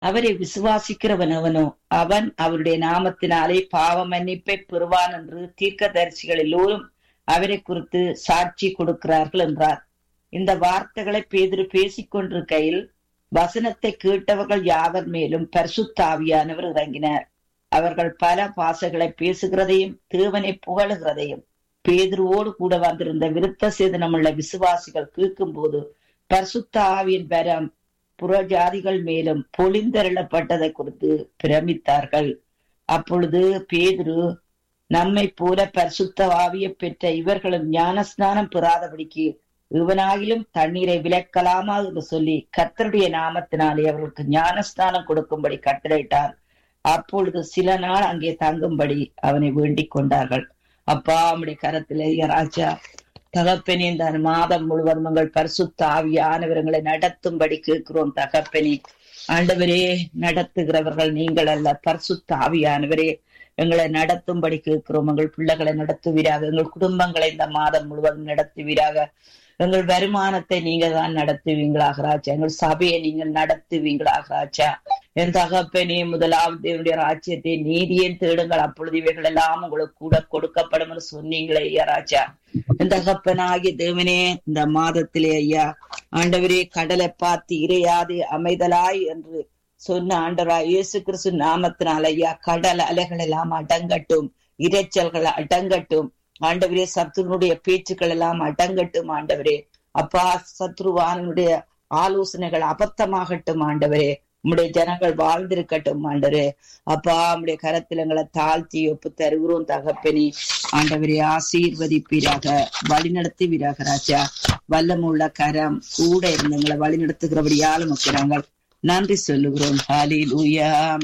அவரை விசுவாசிக்கிறவன் அவனோ அவன் அவருடைய நாமத்தினாலே பாவ மன்னிப்பை பெறுவான் என்று தீர்க்கதரிசிகள் எல்லோரும் அவரை குறித்து சாட்சி கொடுக்கிறார்கள் என்றார் இந்த வார்த்தைகளை பேதிரு பேசிக் கொண்டிருக்கையில் வசனத்தை கேட்டவர்கள் யாவர் மேலும் பரிசுத்தாவியானவர் இறங்கினார் அவர்கள் பல பாசைகளை பேசுகிறதையும் தேவனை புகழுகிறதையும் பேதுருவோடு கூட வந்திருந்த விருத்த சேதனமுள்ள விசுவாசிகள் கேட்கும் போது பரிசுத்த ஆவியின் பரம் புறஜாதிகள் மேலும் பொழிந்தருளப்பட்டதை குறித்து பிரமித்தார்கள் அப்பொழுது பேதுரு நம்மை போல பரிசுத்த ஆவியை பெற்ற இவர்களும் ஞானஸ்நானம் பெறாதபடிக்கு இவனாகிலும் தண்ணீரை விலக்கலாமா என்று சொல்லி கர்த்தருடைய நாமத்தினாலே அவர்களுக்கு ஞானஸ்தானம் கொடுக்கும்படி கட்டளையிட்டார் அப்பொழுது சில நாள் அங்கே தங்கும்படி அவனை வேண்டிக் கொண்டார்கள் அப்பா நம்முடைய கரத்திலே ராஜா தகப்பனே இந்த மாதம் முழுவதும் உங்கள் பரிசுத்த ஆவியானவர்களை நடத்தும்படி கேட்கிறோம் தகப்பனே ஆண்டவரே நடத்துகிறவர்கள் நீங்கள் அல்ல பரிசுத்த ஆவியானவரே எங்களை நடத்தும்படி கேட்கிறோம் எங்கள் பிள்ளைகளை நடத்துவீராக எங்கள் குடும்பங்களை இந்த மாதம் முழுவதும் நடத்துவீராக எங்கள் வருமானத்தை நீங்க தான் நடத்துவீங்களாக ராஜா எங்கள் சபையை நீங்கள் நடத்துவீங்களாக ராஜா என் தகப்பனே முதலாவது என்னுடைய ராஜ்யத்தை நீதியை தேடுங்கள் அப்பொழுது இவைகள் எல்லாம் உங்களுக்கு கூட கொடுக்கப்படும் என்று சொன்னீங்களே ஐயா ராஜா என் தகப்பனாகிய தேவனே இந்த மாதத்திலே ஐயா ஆண்டவரே கடலை பார்த்து இறையாது அமைதலாய் என்று சொன்ன ஆண்டவரா இயேசு கிறிஸ்து நாமத்தினால் ஐயா கடல் அலைகள் எல்லாம் அடங்கட்டும் இரைச்சல்கள் அடங்கட்டும் ஆண்டவரே சத்ருனுடைய பேச்சுக்கள் எல்லாம் அடங்கட்டும் ஆண்டவரே அப்பா சத்ருவானுடைய ஆலோசனைகள் அபத்தமாகட்டும் ஆண்டவரே உம்முடைய ஜனங்கள் வாழ்ந்திருக்கட்டும் ஆண்டவரே அப்பா உம்முடைய கரத்தில் எங்களை தாழ்த்தி ஒப்பு தருகிறோம் தகப்பனி ஆண்டவரே ஆசீர்வதிப்பீராக வழிநடத்துவீராக ராஜா வல்லமுள்ள கரம் கூட இருந்து எங்களை வழிநடத்துகிறபடியால் முக்கிறாங்கள் நன்றி சொல்லுகிறோம் ஹாலி லூயாம்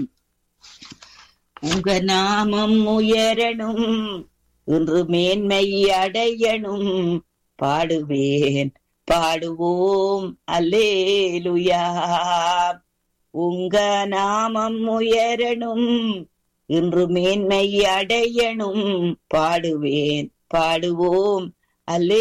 உங்க நாமம் உயரணும் இன்று மேன்மை அடையணும் பாடுவேன் பாடுவோம் அல்லேலுயா உங்க நாமம் உயரணும் இன்று மேன்மை அடையணும் பாடுவேன் பாடுவோம் அல்லே